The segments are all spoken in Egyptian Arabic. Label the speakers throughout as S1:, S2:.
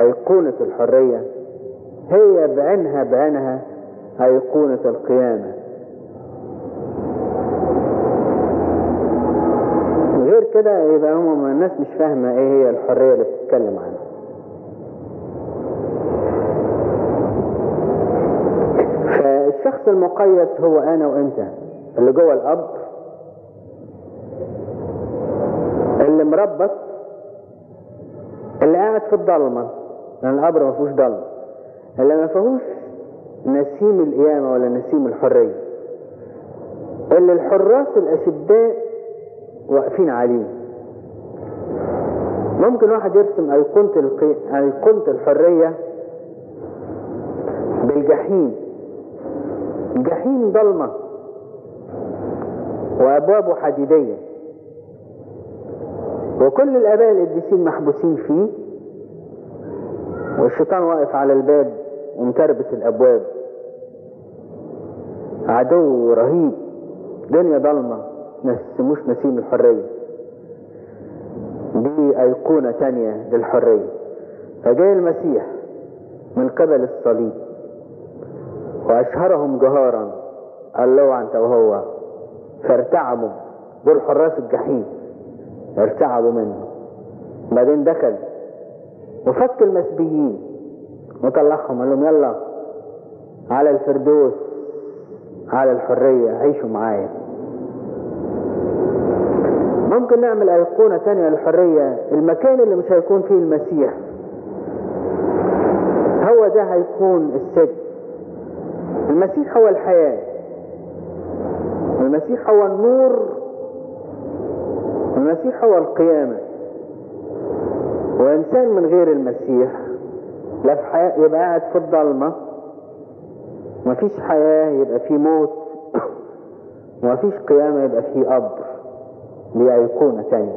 S1: أيقونة الحرية هي بعينها بعينها أيقونة القيامة غير كده يبقى هم الناس مش فاهمة ايه هي الحرية اللي بتتكلم عنها فالشخص المقيد هو انا وانت اللي جوه القبر اللي مربط اللي قاعد في الضلمة لان القبر ما فيهوش ضلمة اللي ما فيهوش نسيم القيامة ولا نسيم الحرية اللي الحراس الاشداء واقفين عليه ممكن واحد يرسم أيقونة القي... أيقونة الحرية بالجحيم جحيم ضلمة وأبوابه حديدية وكل الآباء القديسين محبوسين فيه والشيطان واقف على الباب ومتربس الأبواب عدو رهيب دنيا ضلمة نسموش نسيم الحرية دي أيقونة تانية للحرية فجاء المسيح من قبل الصليب وأشهرهم جهارا قال له أنت وهو فارتعبوا دول حراس الجحيم ارتعبوا منه بعدين دخل وفك المسبيين وطلعهم قال لهم يلا على الفردوس على الحرية عيشوا معايا ممكن نعمل أيقونة تانية للحرية المكان اللي مش هيكون فيه المسيح هو ده هيكون السجن المسيح هو الحياة المسيح هو النور المسيح هو القيامة وإنسان من غير المسيح لا في حياة يبقى قاعد في الضلمة مفيش حياة يبقى في موت ومفيش قيامة يبقى في قبر دي أيقونة تانية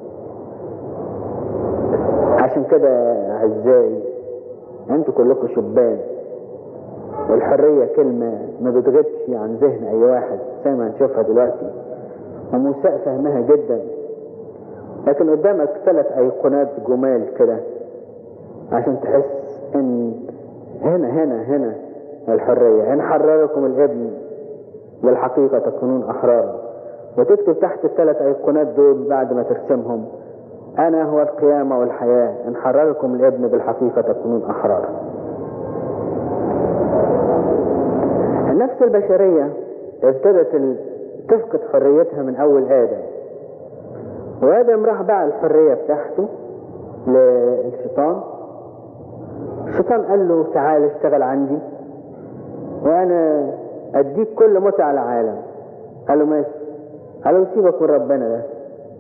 S1: عشان كده أعزائي أنتوا كلكم شبان والحرية كلمة ما بتغيبش عن ذهن أي واحد زي ما هنشوفها دلوقتي وموسى فهمها جدا لكن قدامك ثلاث أيقونات جمال كده عشان تحس إن هنا هنا هنا الحرية إن حرركم الابن بالحقيقة تكونون أحرارا وتكتب تحت الثلاث أيقونات دول بعد ما ترسمهم أنا هو القيامة والحياة إن حرركم الابن بالحقيقة تكونون أحرارا النفس البشرية ابتدت تفقد حريتها من أول آدم وآدم راح باع الحرية بتاعته للشيطان الشيطان قال له تعال اشتغل عندي وأنا أديك كل متع العالم قال له ماشي قال له سيبك من ربنا ده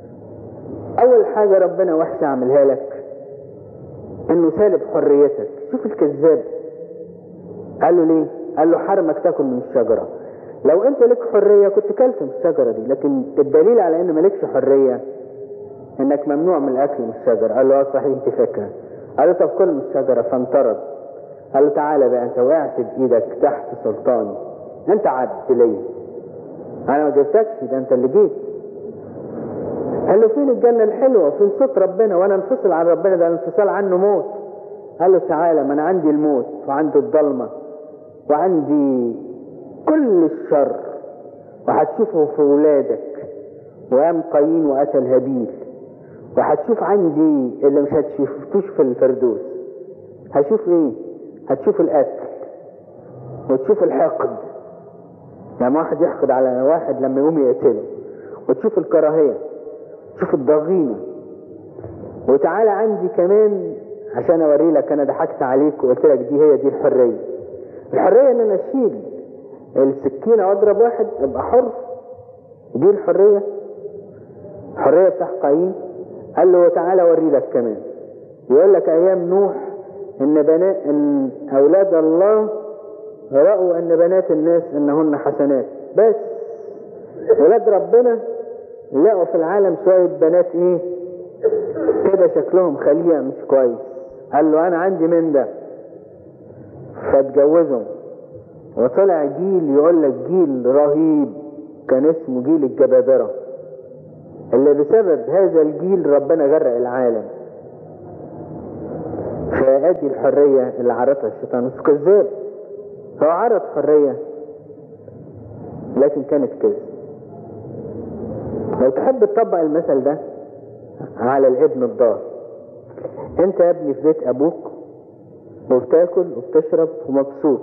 S1: أول حاجة ربنا وحشة أعملها لك إنه سالب حريتك شوف الكذاب قال له ليه؟ قال له حرمك تاكل من الشجرة لو انت لك حرية كنت كلت من الشجرة دي لكن الدليل على ان مالكش حرية انك ممنوع من الاكل من الشجرة قال له اه صحيح دي فكرة قال له طب كل من الشجرة فانطرد قال له تعالى بقى انت وقعت بايدك تحت سلطاني انت عبد ليا انا ما جبتكش ده انت اللي جيت قال له فين الجنة الحلوة وفين صوت ربنا وانا انفصل عن ربنا ده الانفصال عنه موت قال له تعالى ما انا عندي الموت وعندي الضلمه وعندي كل الشر وهتشوفه في ولادك وقام قايين وقتل هابيل وهتشوف عندي اللي مش هتشوفتوش في الفردوس هشوف ايه هتشوف القتل وتشوف الحقد لما واحد يحقد على واحد لما يقوم يقتله وتشوف الكراهية تشوف الضغينة وتعالى عندي كمان عشان اوري لك انا ضحكت عليك وقلت لك دي هي دي الحريه الحرية ان انا اشيل السكينة واضرب واحد ابقى حر دي الحرية الحرية بتاع قايين قال له تعالى اوري لك كمان يقول لك ايام نوح ان بنات ان اولاد الله رأوا ان بنات الناس انهن حسنات بس ولاد ربنا لقوا في العالم شوية بنات ايه كده شكلهم خلية مش كويس قال له انا عندي من ده فاتجوزهم وطلع جيل يقول لك جيل رهيب كان اسمه جيل الجبابرة اللي بسبب هذا الجيل ربنا غرق العالم فادي الحرية اللي عرضها الشيطان بس كذاب هو عرض حرية لكن كانت كذب لو تحب تطبق المثل ده على الابن الضال انت يا ابني في بيت ابوك وبتاكل وبتشرب ومبسوط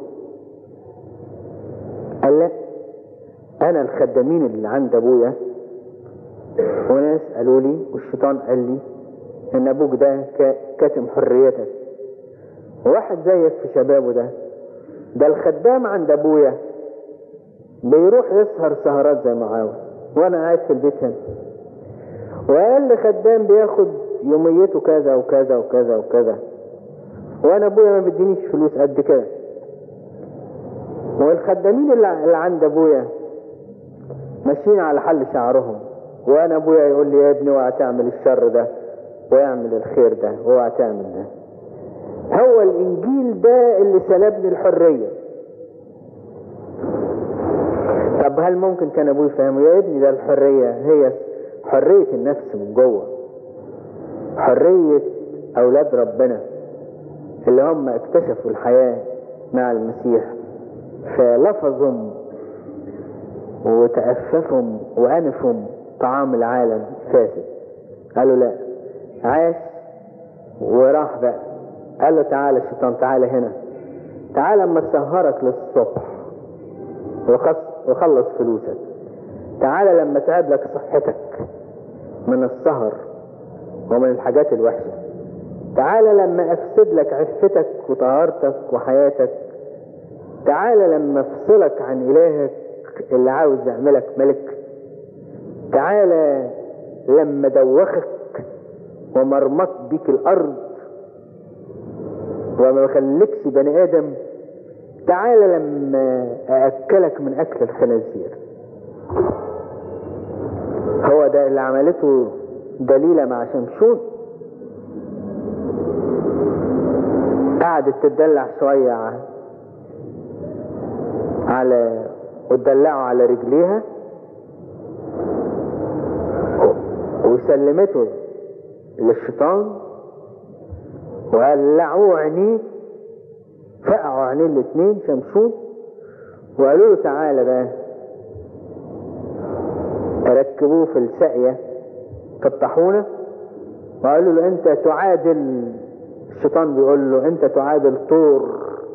S1: قال لا انا الخدامين اللي عند ابويا وناس قالوا لي والشيطان قال لي ان ابوك ده كاتم حريتك واحد زيك في شبابه ده ده الخدام عند ابويا بيروح يسهر سهرات زي ما عاوز وانا قاعد في البيت هنا واقل خدام بياخد يوميته كذا وكذا وكذا وكذا وانا ابويا ما بيدينيش فلوس قد كده والخدامين اللي عند ابويا ماشيين على حل شعرهم وانا ابويا يقول لي يا ابني اوعى تعمل الشر ده واعمل الخير ده واوعى تعمل ده هو الانجيل ده اللي سلبني الحريه طب هل ممكن كان ابوي يفهمه يا ابني ده الحريه هي حريه النفس من جوه حريه اولاد ربنا اللي هم اكتشفوا الحياه مع المسيح فلفظهم وتأففهم وأنفهم طعام العالم فاسد قالوا لا عاش وراح بقى قال له تعالى الشيطان تعالى هنا تعالى اما اسهرك للصبح وخلص فلوسك تعالى لما تعب لك صحتك من السهر ومن الحاجات الوحشة تعالى لما افسد لك عفتك وطهارتك وحياتك تعالى لما افصلك عن الهك اللي عاوز يعملك ملك تعالى لما دوخك ومرمط بيك الارض وما بخليكش بني ادم تعالى لما ااكلك من اكل الخنازير هو ده اللي عملته دليلة مع شمشون قعدت تدلع شوية على وتدلعه على رجليها وسلمته للشيطان وقلعوه عينيه فقعوا عينيه الاثنين شمشون وقالوا له تعالى بقى ركبوه في الساقية في الطاحونة وقالوا له انت تعادل الشيطان بيقول له انت تعادل طور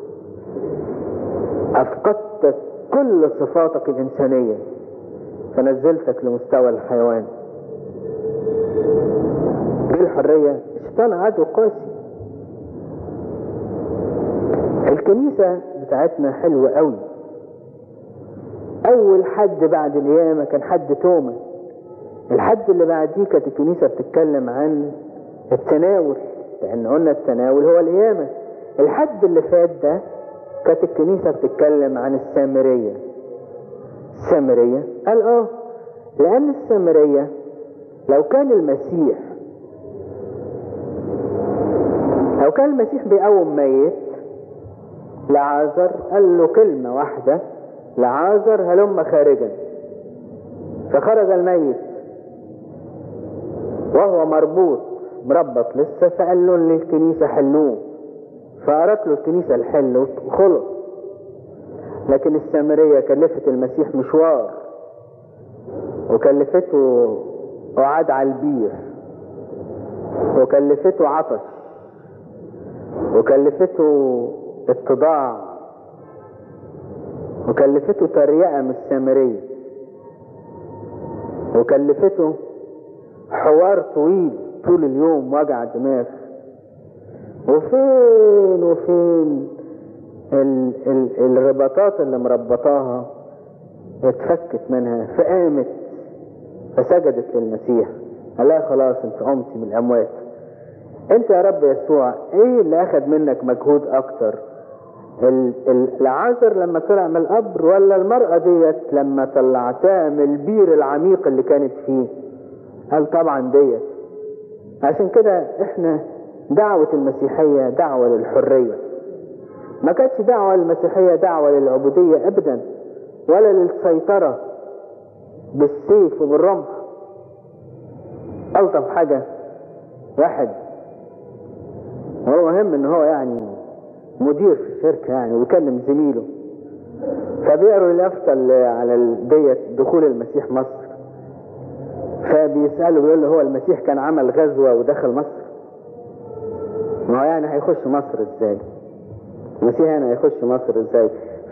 S1: افقدت كل صفاتك الانسانية فنزلتك لمستوى الحيوان دي الحرية الشيطان عدو قاسي الكنيسة بتاعتنا حلوة قوي اول حد بعد القيامة كان حد توما الحد اللي بعديه كانت الكنيسة بتتكلم عن التناول لان قلنا التناول هو القيامة الحد اللي فات ده كانت الكنيسة بتتكلم عن السامرية السامرية قال اه لان السامرية لو كان المسيح لو كان المسيح بيقوم ميت لعازر قال له كلمة واحدة لعازر هلم خارجا فخرج الميت وهو مربوط مربط لسه فقال له للكنيسة حلوه فأرت له الكنيسة الحل وخلص لكن السامرية كلفت المسيح مشوار وكلفته قعاد على البير وكلفته عطش وكلفته اتضاع وكلفته تريقة من السامرية وكلفته حوار طويل طول اليوم وجع دماغ وفين وفين ال ال الرباطات اللي مربطاها اتفكت منها فقامت فسجدت للمسيح قال لها خلاص انت قمتي من الاموات انت يا رب يسوع ايه اللي اخد منك مجهود اكتر العازر لما طلع من القبر ولا المرأة ديت لما طلعتها من البير العميق اللي كانت فيه قال طبعا ديت عشان كده احنا دعوة المسيحية دعوة للحرية ما كانتش دعوة المسيحية دعوة للعبودية ابدا ولا للسيطرة بالسيف وبالرمح ألطف حاجة واحد هو مهم ان هو يعني مدير في الشركة يعني ويكلم زميله فبيقروا اليافطة اللي على ال- ديت دخول المسيح مصر فبيسأله بيقول له هو المسيح كان عمل غزوة ودخل مصر ما هو يعني هيخش مصر ازاي المسيح يعني هيخش مصر ازاي